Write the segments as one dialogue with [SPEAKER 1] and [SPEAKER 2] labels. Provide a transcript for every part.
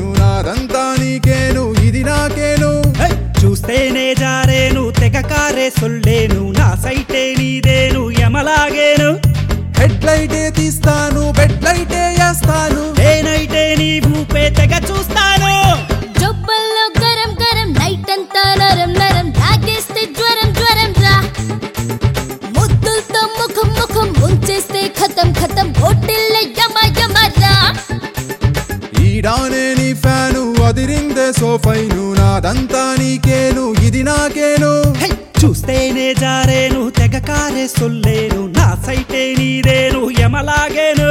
[SPEAKER 1] నాదంతా నీకేను ఇది నాకేను
[SPEAKER 2] హై! చూస్తేనే జారేను తెగ కారే సొల్లేను నా సైటే నీదేను ఎమలాగేను
[SPEAKER 1] హెడ్ లైటే తీస్తాను బెడ్ లైటే వేస్తాను
[SPEAKER 2] నేనైతే నీ ఊపే తెగ చూస్తాను
[SPEAKER 3] జబ్బల్లో గరం గరం నైట్ అంతా నరం నరం లాగేస్తే జ్వరం జ్వరం రా ముద్దులతో ముఖం ముఖం ముంచేస్తే ఖతం ఖతం హోటల్ యమ యమ రా
[SPEAKER 1] ఈడానే నీ ఫ్యాను అదిరిందే సోఫైను నాదంతా నీకేను ఇది నాకేను
[SPEAKER 2] హై! చూస్తేనే జారేను తెగ కారే సొల్లేను నా సైటే నీదేను ఎమలాగేను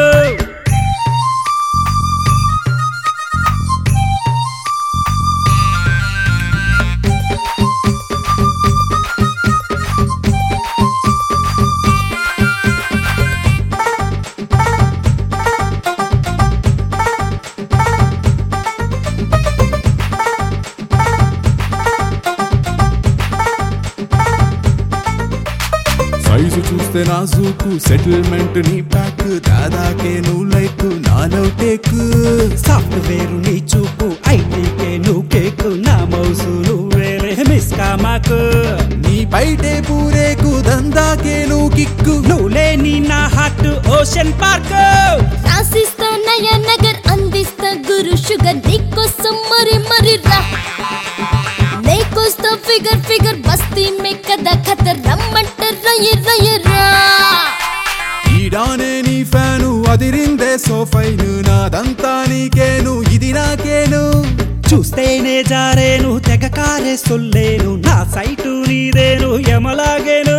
[SPEAKER 1] సైజు చూస్తే నా జూకు సెటిల్మెంట్ నీ ప్యాక్ దాదాకే నువ్వు లైక్ నాలో టేక్
[SPEAKER 2] సాఫ్ట్వేర్ నీ చూపు ఐటీకే నువ్వు కేకు నా మౌసు నువ్వేలే మిస్ కామాకు
[SPEAKER 1] నీ బయటే పూరేకు దందాకే నువ్వు కిక్కు
[SPEAKER 2] నువ్వు లేని నా హార్ట్ ఓషన్ పార్క్
[SPEAKER 3] రాసిస్తా నయ నగర్ అందిస్తా గురు షుగర్ నీకోసం మరి మరి రా నీకోస్తా ఫిగర్ ఫిగర్ బస్తీ మే కదా ఖతర్ రమ్మంటే రయ్య రయ్య రా
[SPEAKER 1] ఈడానే నీ ఫ్యాను అదిరిందే సోఫైను నాదంతా నీకేను ఇది నాకేను
[SPEAKER 2] చూస్తేనే జారేను తెగ కారే సొల్లేను నా సైటు నీదేను ఎమలాగేను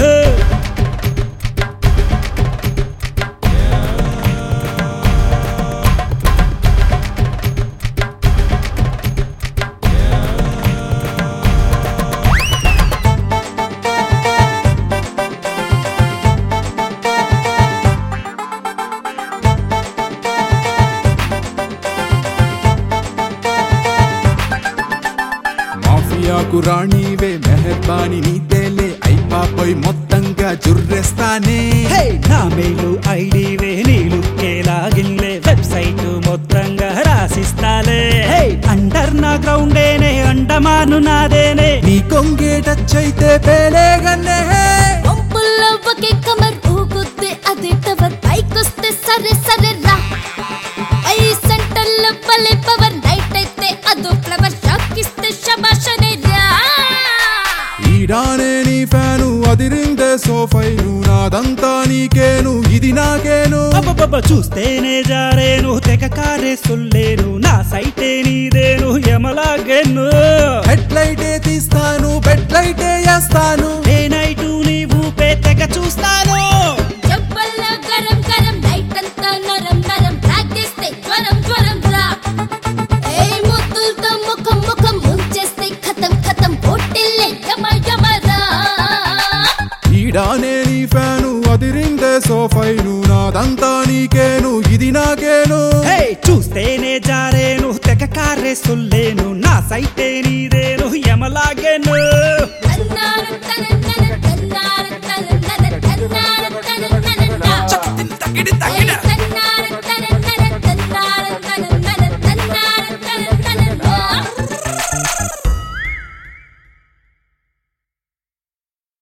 [SPEAKER 1] మాఫియాకు రాణివే మెహర్బాని నీదేలే అయిపాపై మొత్తంగా జుర్రెస్తానే
[SPEAKER 2] హే నా మెయిలు ఐడివే నీలు కేలాగిన్లే వెబ్సైట్ మొత్తంగా రాసిస్తాలే హే అండర్ నా గ్రౌండేనే అండమాను నాదేనే
[SPEAKER 1] నీ కొంగే టచ్ అయితే పేలేగన్నే
[SPEAKER 3] పంపుల్లో ఒకే కమర్ ఊగుద్ది అదే టవర్ పైకొస్తే సరే సరే రా ఐ సెంటర్లో భలే పవర్ నైట్ అయితే అదో ఫ్లవర్ షాక్ ఇస్తే శబాషనే రా
[SPEAKER 1] ఈడానే నీ ఫ్యాను అదిరిందే సోఫైను నాదంతా నీకేను ఇది నాకేను
[SPEAKER 2] అబ్బబ్బబ్బ చూస్తేనే జారేను తెగ కారే సొల్లేను నా సైటే నీదేను ఎమలాగేను
[SPEAKER 1] హెడ్ లైటే తీస్తాను బెడ్ లైటే వేస్తాను
[SPEAKER 2] నేనైటు నీ ఊపే తెగ చూస్తాను
[SPEAKER 3] జబ్బల్లో గరం గరం నైట్ అంతా నరం నరం లాగేస్తే జ్వరం జ్వరం రా ఏ ముద్దులతో ముఖం ముఖం ముంచేస్తే ఖతం ఖతం హోటల్ యమ యమ రా
[SPEAKER 1] ఈడానే నీ ఫ్యాను అదిరిందే సోఫైను నాదంతా నీకేను ఇది నాకేను
[SPEAKER 2] హే చూస్తేనే జారేను తెగ కారే సొల్లేను నా సైటే నీదేను ఎమలాగేను